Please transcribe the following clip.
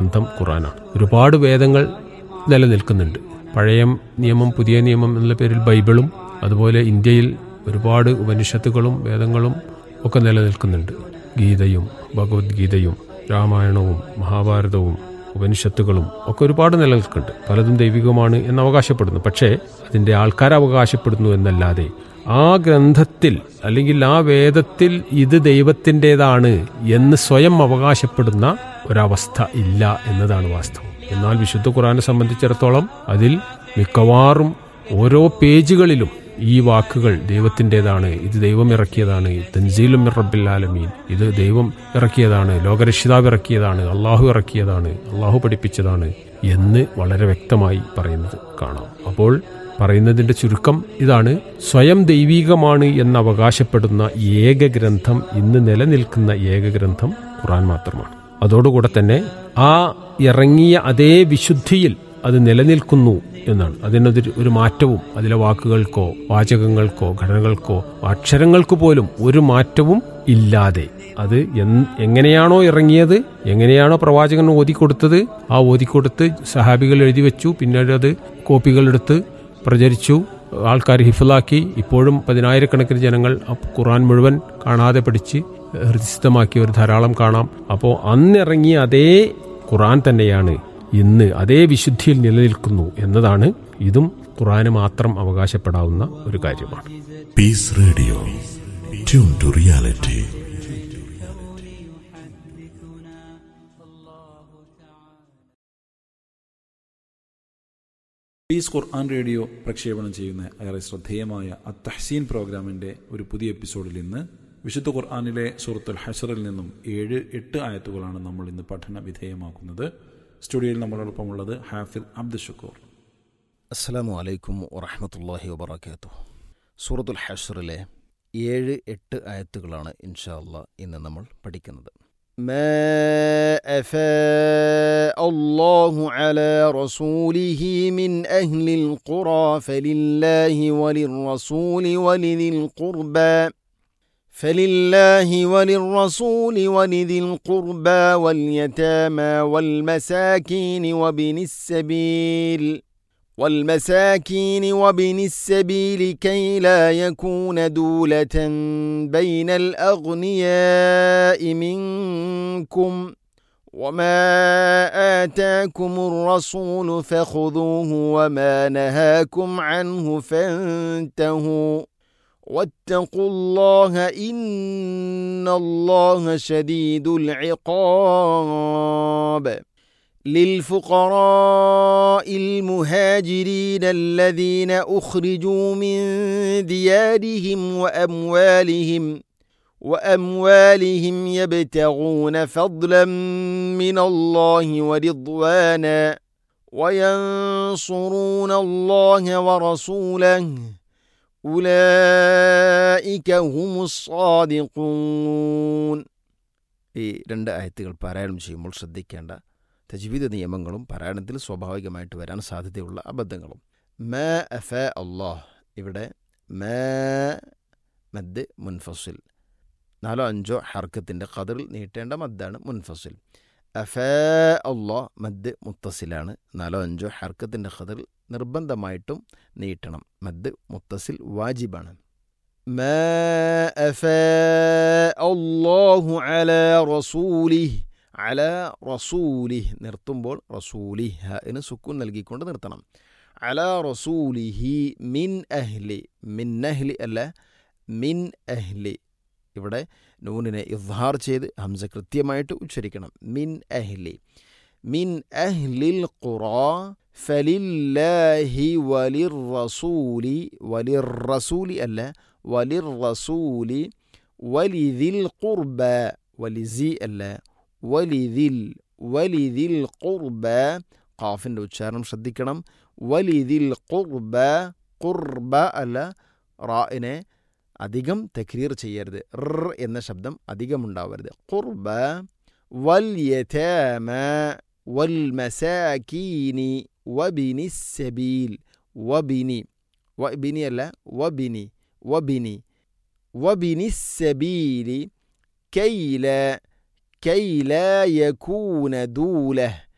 ഗ്രന്ഥം ഖുറാനാണ് ഒരുപാട് വേദങ്ങൾ നിലനിൽക്കുന്നുണ്ട് പഴയ നിയമം പുതിയ നിയമം എന്നുള്ള പേരിൽ ബൈബിളും അതുപോലെ ഇന്ത്യയിൽ ഒരുപാട് ഉപനിഷത്തുകളും വേദങ്ങളും ഒക്കെ നിലനിൽക്കുന്നുണ്ട് ഗീതയും ഭഗവത്ഗീതയും രാമായണവും മഹാഭാരതവും ഉപനിഷത്തുകളും ഒക്കെ ഒരുപാട് നിലനിൽക്കുന്നുണ്ട് പലതും ദൈവികമാണ് എന്ന് അവകാശപ്പെടുന്നു പക്ഷേ അതിൻ്റെ ആൾക്കാർ അവകാശപ്പെടുന്നു എന്നല്ലാതെ ആ ഗ്രന്ഥത്തിൽ അല്ലെങ്കിൽ ആ വേദത്തിൽ ഇത് ദൈവത്തിൻ്റെതാണ് എന്ന് സ്വയം അവകാശപ്പെടുന്ന ഒരവസ്ഥ ഇല്ല എന്നതാണ് വാസ്തവം എന്നാൽ വിശുദ്ധ ഖുറാനെ സംബന്ധിച്ചിടത്തോളം അതിൽ മിക്കവാറും ഓരോ പേജുകളിലും ഈ വാക്കുകൾ ദൈവത്തിൻ്റെതാണ് ഇത് ദൈവം ഇറക്കിയതാണ് തൻസീലും റബ്ബിൽ ആലമീൻ ഇത് ദൈവം ഇറക്കിയതാണ് ലോകരക്ഷിതാവ് ഇറക്കിയതാണ് അള്ളാഹു ഇറക്കിയതാണ് അള്ളാഹു പഠിപ്പിച്ചതാണ് എന്ന് വളരെ വ്യക്തമായി പറയുന്നത് കാണാം അപ്പോൾ പറയുന്നതിന്റെ ചുരുക്കം ഇതാണ് സ്വയം ദൈവീകമാണ് എന്ന് അവകാശപ്പെടുന്ന ഏക ഗ്രന്ഥം ഇന്ന് നിലനിൽക്കുന്ന ഏക ഗ്രന്ഥം ഖുറാൻ മാത്രമാണ് അതോടുകൂടെ തന്നെ ആ ഇറങ്ങിയ അതേ വിശുദ്ധിയിൽ അത് നിലനിൽക്കുന്നു എന്നാണ് അതിനൊരു ഒരു മാറ്റവും അതിലെ വാക്കുകൾക്കോ വാചകങ്ങൾക്കോ ഘടനകൾക്കോ അക്ഷരങ്ങൾക്ക് പോലും ഒരു മാറ്റവും ഇല്ലാതെ അത് എങ്ങനെയാണോ ഇറങ്ങിയത് എങ്ങനെയാണോ പ്രവാചകൻ ഓതിക്കൊടുത്തത് ആ ഓതിക്കൊടുത്ത് സഹാബികൾ എഴുതി വെച്ചു പിന്നീട് അത് കോപ്പികളെടുത്ത് പ്രചരിച്ചു ആൾക്കാർ ഹിഫിലാക്കി ഇപ്പോഴും പതിനായിരക്കണക്കിന് ജനങ്ങൾ ഖുറാൻ മുഴുവൻ കാണാതെ പഠിച്ച് ഹൃദയസ്ഥമാക്കിയ ഒരു ധാരാളം കാണാം അപ്പോൾ അന്നിറങ്ങിയ അതേ ഖുറാൻ തന്നെയാണ് ഇന്ന് അതേ വിശുദ്ധിയിൽ നിലനിൽക്കുന്നു എന്നതാണ് ഇതും ഖുറാന് മാത്രം അവകാശപ്പെടാവുന്ന ഒരു കാര്യമാണ് peace radio tune to reality peace Quran radio പ്രക്ഷേപണം ചെയ്യുന്ന ഏറെ ശ്രദ്ധേയമായ അത്തഹസീൻ പ്രോഗ്രാമിന്റെ ഒരു പുതിയ എപ്പിസോഡിൽ ഇന്ന് വിശുദ്ധ ഖുർആാനിലെ സൂറത്തുൽ ഹഷറിൽ നിന്നും ഏഴ് എട്ട് ആയത്തുകളാണ് നമ്മൾ ഇന്ന് പഠന വിധേയമാക്കുന്നത് സ്റ്റുഡിയോയിൽ നമ്മളോടൊപ്പമുള്ളത് ഹാഫിൽ അബ്ദുൽ ഷക്കൂർ അസ്സലാമു അലൈക്കും വറഹമത്തല്ലാഹി വബർക്കാത്തു സൂറത്തുൽ ഹഷറിലെ ഏഴ് എട്ട് ആയത്തുകളാണ് ഇൻഷാ അള്ളാ ഇന്ന് നമ്മൾ പഠിക്കുന്നത് ما أفاء الله على رسوله من أهل القرى فلله وللرسول ولذي القربى فلله وللرسول ولذي القربى واليتامى والمساكين وابن السبيل والمساكين وابن السبيل كي لا يكون دولة بين الأغنياء منكم وما آتاكم الرسول فخذوه وما نهاكم عنه فانتهوا واتقوا الله إن الله شديد العقاب للفقراء المهاجرين الذين أخرجوا من ديارهم وأموالهم وأموالهم يبتغون فضلا من الله ورضوانا وينصرون الله ورسوله أولئك هم الصادقون ഈ രണ്ട് ആയത്തുകൾ പാരായണം ചെയ്യുമ്പോൾ ശ്രദ്ധിക്കേണ്ട തജ്വീദ് നിയമങ്ങളും പാരായണത്തിൽ സ്വാഭാവികമായിട്ട് വരാൻ സാധ്യതയുള്ള അബദ്ധങ്ങളും മ അഫ അള്ളാഹ് ഇവിടെ മ മദ് മുൻഫസിൽ നാലോ അഞ്ചോ ഹർക്കത്തിൻ്റെ ഖദറിൽ നീട്ടേണ്ട മദ്ദാണ് മുൻഫസിൽ അഫ അള്ളാഹ് മദ് മുത്തസിലാണ് നാലോ അഞ്ചോ ഹർക്കത്തിൻ്റെ ഖദറിൽ നിർബന്ധമായിട്ടും നീട്ടണം മദ് മുത്തസിൽ വാജിബാണ് ما أفاء الله على رسوله അല റസൂലിഹ് നിർത്തുമ്പോൾ റസൂലിഹ് എന്ന് സുക്കൂൻ നൽകിക്കൊണ്ട് നിർത്തണം അല റസൂലിഹി മിൻ അഹ്ലി മിൻ അഹ്ലി അല്ല മിൻ അഹ്ലി ഇവിടെ നൂനിനെ ഇദ്ഹാർ ചെയ്ത് ഹംസ കൃത്യമായിട്ട് ഉച്ചരിക്കണം മിൻ അഹ്ലി മിൻ അഹ്ലിൽ ഖുറാ ഫലില്ലാഹി വലിർ റസൂലി വലിർ റസൂലി അല്ല വലിർ റസൂലി വലിദിൽ ഖുർബ വലിസി അല്ല വലിതിൽ വലിതിൽ ഖുർബ ഖാഫിൻ്റെ ഉച്ചാരണം ശ്രദ്ധിക്കണം വലിതിൽ ഖുർബ ഖുർബ അല്ല റാഇനെ അധികം തക്രീർ ചെയ്യരുത് ർ എന്ന ശബ്ദം അധികം ഉണ്ടാവരുത് ഖുർബ വൽ യഥാമ വൽ മസാക്കീനി വബിനി സബീൽ വബിനി വബിനി അല്ല വബിനി വബിനി വബിനി സബീലി കൈല كي لا يكون دولة